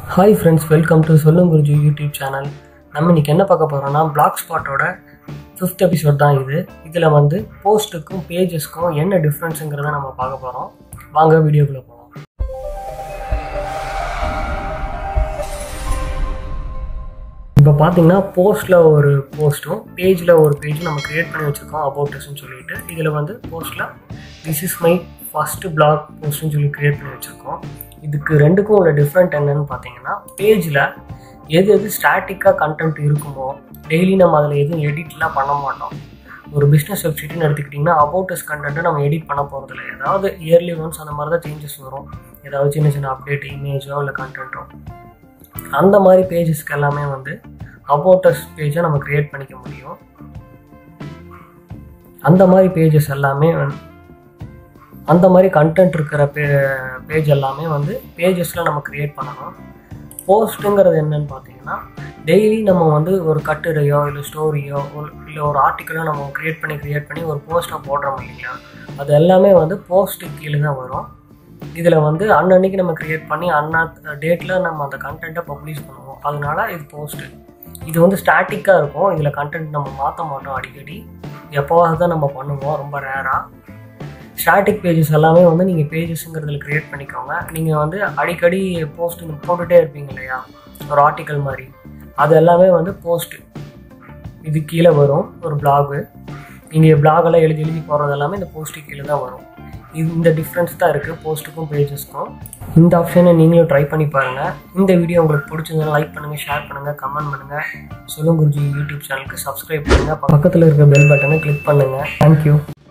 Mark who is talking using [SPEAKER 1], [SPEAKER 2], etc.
[SPEAKER 1] hi friends welcome to சொல்லும் Guruji YouTube channel நம்ம இன்னைக்கு என்ன பார்க்க போகிறோம்னா பிளாக் ஸ்பாட்டோட ஃபிஃப்த் எபிசோட் தான் இது இதில் வந்து போஸ்ட்டுக்கும் பேஜஸ்க்கும் என்ன டிஃப்ரென்ஸுங்கிறத நம்ம பார்க்க போகிறோம் வாங்க வீடியோக்குள்ளே போகலாம் இப்போ பார்த்தீங்கன்னா போஸ்ட்டில் ஒரு போஸ்ட்டும் பேஜில் ஒரு பேஜும் நம்ம க்ரியேட் பண்ணி வச்சுருக்கோம் அபவுட்டஸ்ன்னு சொல்லிட்டு இதில் வந்து போஸ்ட்டில் this is my first blog போஸ்ட்னு சொல்லி க்ரியேட் பண்ணி வச்சுருக்கோம் இதுக்கு ரெண்டுக்கும் உள்ள டிஃப்ரெண்ட் என்னன்னு பார்த்தீங்கன்னா பேஜில் எது எது ஸ்டாட்டிக்காக கண்டென்ட் இருக்குமோ டெய்லி நம்ம அதில் எதுவும் எடிட்லாம் பண்ண மாட்டோம் ஒரு பிஸ்னஸ் வெப்சைட்னு எடுத்துக்கிட்டிங்கன்னா அபவுட்டஸ் கண்டென்ட்டை நம்ம எடிட் பண்ண போகிறதில்ல ஏதாவது இயர்லி ஒன்ஸ் அந்த மாதிரி தான் சேஞ்சஸ் வரும் ஏதாவது சின்ன சின்ன அப்டேட் இமேஜோ இல்லை கண்டென்ட்டோ அந்த மாதிரி பேஜஸ்க்கு எல்லாமே வந்து அபவுட்டஸ் பேஜை நம்ம க்ரியேட் பண்ணிக்க முடியும் அந்த மாதிரி பேஜஸ் எல்லாமே வந்து அந்த மாதிரி கண்டென்ட் இருக்கிற பே பேஜ் எல்லாமே வந்து பேஜஸில் நம்ம க்ரியேட் பண்ணணும் போஸ்ட்டுங்கிறது என்னன்னு பார்த்தீங்கன்னா டெய்லி நம்ம வந்து ஒரு கட்டுரையோ இல்லை ஸ்டோரியோ இல்லை ஒரு ஆர்டிக்கலோ நம்ம க்ரியேட் பண்ணி க்ரியேட் பண்ணி ஒரு போஸ்ட்டாக போடுறோம் இல்லைங்களா அது எல்லாமே வந்து போஸ்ட்டு கீழே தான் வரும் இதில் வந்து அன்னன்னைக்கு நம்ம க்ரியேட் பண்ணி அன்னா டேட்டில் நம்ம அந்த கண்டென்ட்டை பப்ளிஷ் பண்ணுவோம் அதனால இது போஸ்ட்டு இது வந்து ஸ்டாட்டிக்காக இருக்கும் இதில் கண்டென்ட் நம்ம மாற்ற மாட்டோம் அடிக்கடி எப்போவாவது தான் நம்ம பண்ணுவோம் ரொம்ப ரேராக ஸ்டாட்டிக் பேஜஸ் எல்லாமே வந்து நீங்கள் பேஜஸ்ங்கிறதுல க்ரியேட் பண்ணிக்கோங்க நீங்கள் வந்து அடிக்கடி போஸ்ட் போட்டுகிட்டே இருப்பீங்க இல்லையா ஒரு ஆர்டிக்கல் மாதிரி அது எல்லாமே வந்து போஸ்ட்டு இது கீழே வரும் ஒரு பிளாகு நீங்கள் பிளாகெல்லாம் எழுதி எழுதி போடுறது எல்லாமே இந்த போஸ்ட்டு கீழே தான் வரும் இது இந்த டிஃப்ரென்ஸ் தான் இருக்குது போஸ்ட்டுக்கும் பேஜஸ்க்கும் இந்த ஆப்ஷனை நீங்களும் ட்ரை பண்ணி பாருங்கள் இந்த வீடியோ உங்களுக்கு பிடிச்சிருந்தா லைக் பண்ணுங்கள் ஷேர் பண்ணுங்கள் கமெண்ட் பண்ணுங்கள் சொல்லும் குருஜி யூடியூப் சேனலுக்கு சப்ஸ்கிரைப் பண்ணுங்கள் பக்கத்தில் இருக்க பெல் பட்டனை கிளிக் பண்ணுங்கள் தேங்க்யூ